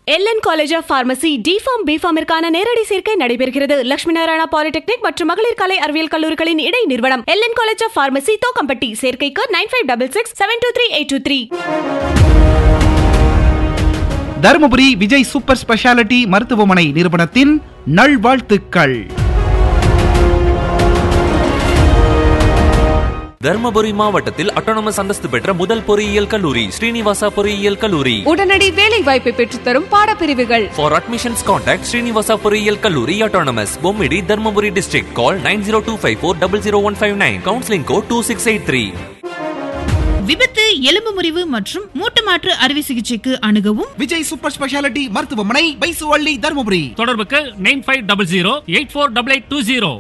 LN college of pharmacy D Pharm பிஃபார்மிற்கான நேரடி சேர்க்கை நடைபெறுகிறது லட்சுமி நாராயணா பாலிடெக்னிக் மற்றும் மகளிர் கலை அறிவியல் கல்லூரிகளின் இடை நிறுவனம் LN college of pharmacy Thokkampatti சேர்க்கைக்கு nine five double six seven two three eight two three Dharmapuri Vijay super speciality மருத்துவமனை நிறுவனத்தின் நல்வாழ்த்துக்கள் தர்மபுரி மாவட்டத்தில் அட்டானமஸ் அந்தஸ்து பெற்ற முதல் பொறியியல் கல்லூரி ஸ்ரீனிவாசா பொறியியல் கல்லூரி உடனடி வேலை வாய்ப்பை பெற்றுத்தரும் பாடப்பிரிவுகள் For admissions contact Srinivasa பொறியியல் கல்லூரி autonomous Bommidi Dharmapuri district call 9025400159 counseling code 2683 விபத்து எலும்பு முறிவு மற்றும் மூட்டு மாற்று அறுவை சிகிச்சைக்கு அணுகவும் விஜய் சூப்பர் ஸ்பெஷாலிட்டி மருத்துவமனை பைசுவள்ளி தருமபுரி தொடர்புக்கு nine five double zero eight four double eight two zero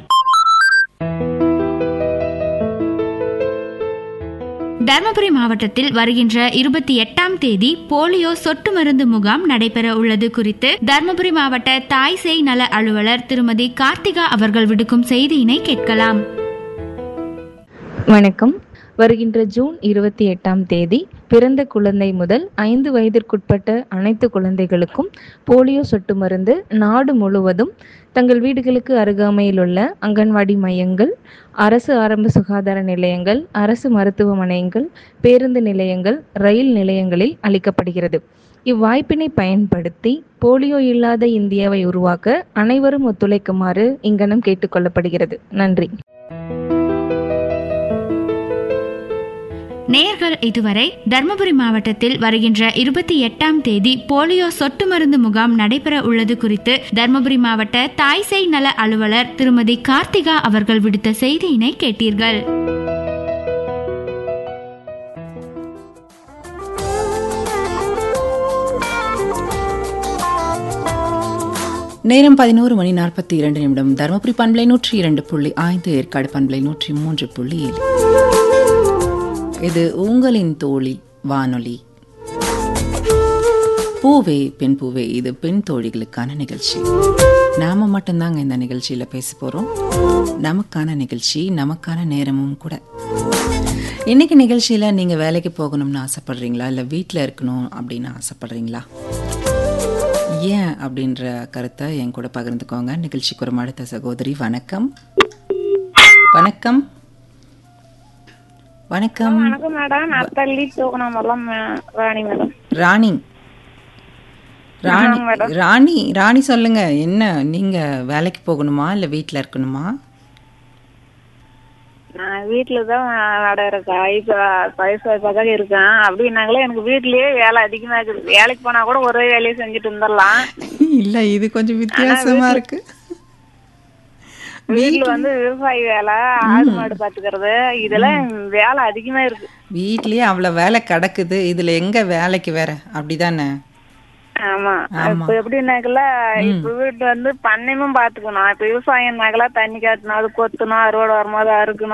Dharmapuri மாவட்டத்தில் வருகின்ற இருபத்தி எட்டாம் தேதி போலியோ சொட்டு மருந்து முகாம் நடைபெற உள்ளது குறித்து தர்மபுரி மாவட்ட தாய் சேய் நல அலுவலர் திருமதி கார்த்திகா அவர்கள் விடுக்கும் செய்தியினை கேட்கலாம் வணக்கம் வருகின்ற ஜூன் இருபத்தி எட்டாம் தேதி பிறந்த குழந்தை முதல் ஐந்து வயதிற்குட்பட்ட அனைத்து குழந்தைகளுக்கும் போலியோ சொட்டு மருந்து நாடு முழுவதும் தங்கள் வீடுகளுக்கு அருகாமையில் உள்ள அங்கன்வாடி மையங்கள் அரசு ஆரம்ப சுகாதார நிலையங்கள் அரசு மருத்துவமனைகள் பேருந்து நிலையங்கள் ரயில் நிலையங்களில் அளிக்கப்படுகிறது இவ்வாய்ப்பினை பயன்படுத்தி போலியோ இல்லாத இந்தியாவை உருவாக்க அனைவரும் ஒத்துழைக்குமாறு இங்கனம் கேட்டுக்கொள்ளப்படுகிறது நன்றி நேயர்கள் இதுவரை தர்மபுரி மாவட்டத்தில் வருகின்ற இருபத்தி எட்டாம் தேதி போலியோ சொட்டு மருந்து முகாம் நடைபெற உள்ளது குறித்து தர்மபுரி மாவட்ட தாய் சேய் நல அலுவலர் திருமதி கார்த்திகா அவர்கள் விடுத்த செய்தியினை கேட்டீர்கள் நேரம் பதினோரு மணி நாற்பத்தி இரண்டு நிமிடம் தருமபுரி பண்பலை நூற்றி இரண்டு புள்ளி ஐந்து ஏற்காடு பண்பலை நூற்றி மூன்று புள்ளி ஏழு இது உங்களின் தோழி வானொலி பூவே பெண் பூவே இது பெண் தோழிகளுக்கான நிகழ்ச்சி நாம மட்டும்தாங்க இந்த நிகழ்ச்சியில பேச போறோம் நமக்கான நிகழ்ச்சி நமக்கான நேரமும் கூட இன்னைக்கு நிகழ்ச்சியில நீங்க வேலைக்கு போகணும்னு ஆசைப்படுறீங்களா இல்ல வீட்டில் இருக்கணும் அப்படின்னு ஆசைப்படுறீங்களா ஏன் அப்படின்ற கருத்தை என் கூட பகிர்ந்துக்கோங்க நிகழ்ச்சிக்கு ஒரு அடுத்த சகோதரி வணக்கம் வணக்கம் வணக்கம் வணக்கம் மேடம் நான் தள்ளி தூக்கணாமலாம் ராணி மேடம் ராணி ராணி ஆமாங்க மேடம். ராணி ராணி சொல்லுங்க என்ன நீங்க வேலைக்கு போகணுமா இல்ல வீட்டில் இருக்கணுமா நான் வீட்டில் தான் நட இருக்கேன் இப்போ வயசு வயசாக இருக்கேன் அப்படின்னாங்களே எனக்கு வீட்லயே வேலை அதிகமாக இருக்குது வேலைக்கு போனா கூட ஒரே வேலையை செஞ்சுட்டு வந்துடலாம் இல்ல இது கொஞ்சம் வித்தியாசமா இருக்கு வீட்டுல வந்து விவசாய வேலை ஆடு மாடு பாத்துக்கிறது இதெல்லாம் வேலை அதிகமா இருக்கு வீட்லயே அவ்வளவு வேலை கிடக்குது இதுல எங்க வேலைக்கு வேற அப்படிதானே ஆமா ஆமா. இப்ப எப்படின்னாக்கல இப்ப வீட்டு வந்து பண்ணையும் பாத்துக்கணும் இப்ப விவசாயம் நகலா தண்ணி காட்டணும் அது கொத்தணும் அறுவடை வரும்போது அறுக்கணும்